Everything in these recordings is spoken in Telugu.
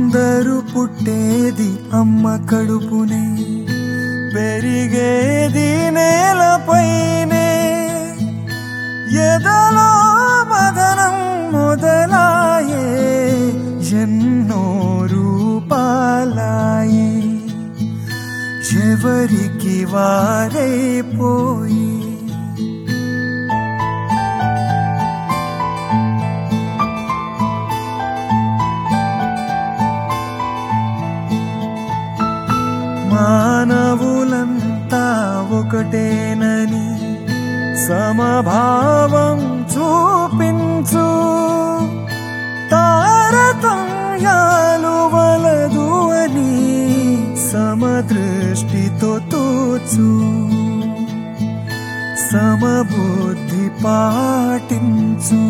అందరూ పుట్టేది అమ్మ కడుపునే పెరిగేది నేలపైనే ఎదలో మదనం మొదలాయే ఎన్నో రూపాలాయే ఎవరికి వారైపోయి మానవులంతా ఒకటేనని సమభావం చూపించు తారతమ్యాలు వలదు అని సమదృష్టితో తోచు సమబుద్ధి పాటించు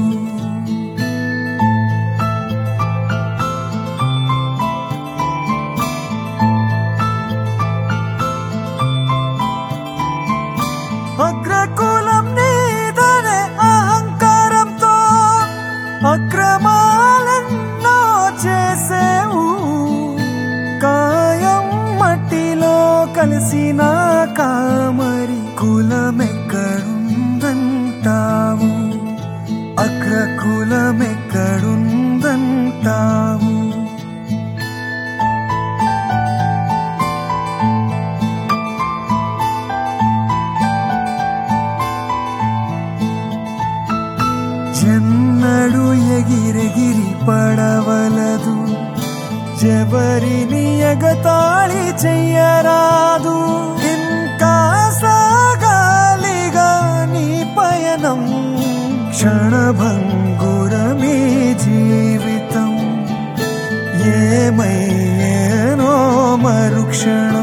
అగ్రకులం నీదనే అహంకారంతో అక్రమాలెన్నో చేసేవు కాయం మట్టిలో కలిసిన కామరి కులమెక్కడుందంటావు అగ్రకులమెక్కడుందంటావు చెన్నడు ఎగిరెగిరి పడవలదు ఎవరిని ఎగతాళి చెయ్యరాదు ఇంకా సాగాలిగా నీ పయనం క్షణభంగురమే జీవితం ఏమయ్యేనో మరుక్షణం